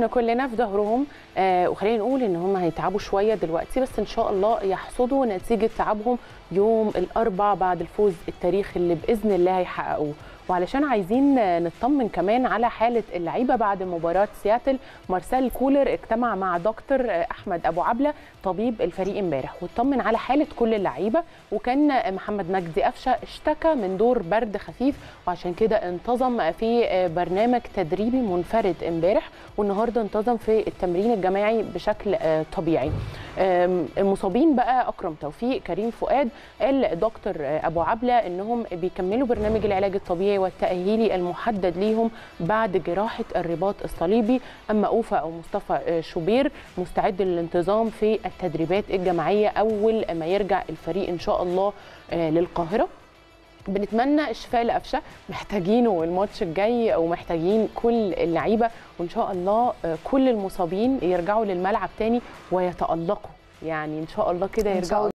طبعا كلنا في ظهرهم آه وخلينا نقول ان هم هيتعبوا شويه دلوقتي بس ان شاء الله يحصدوا نتيجه تعبهم يوم الاربع بعد الفوز التاريخي اللي باذن الله هيحققوه وعلشان عايزين نطمن كمان على حاله اللعيبه بعد مباراه سياتل مارسيل كولر اجتمع مع دكتور احمد ابو عبله طبيب الفريق امبارح واطمن على حاله كل اللعيبه وكان محمد مجدي قفشه اشتكى من دور برد خفيف وعشان كده انتظم في برنامج تدريبي منفرد امبارح والنهارده انتظم في التمرين الجماعي بشكل طبيعي المصابين بقى اكرم توفيق كريم فؤاد قال دكتور ابو عبله انهم بيكملوا برنامج العلاج الطبيعي والتاهيلي المحدد ليهم بعد جراحه الرباط الصليبي اما اوفا او مصطفى شوبير مستعد للانتظام في التدريبات الجماعيه اول ما يرجع الفريق ان شاء الله للقاهره بنتمنى الشفاء لقفشه محتاجينه الماتش الجاي او محتاجين كل اللعيبه وان شاء الله كل المصابين يرجعوا للملعب تاني ويتالقوا يعني ان شاء الله كده يرجعوا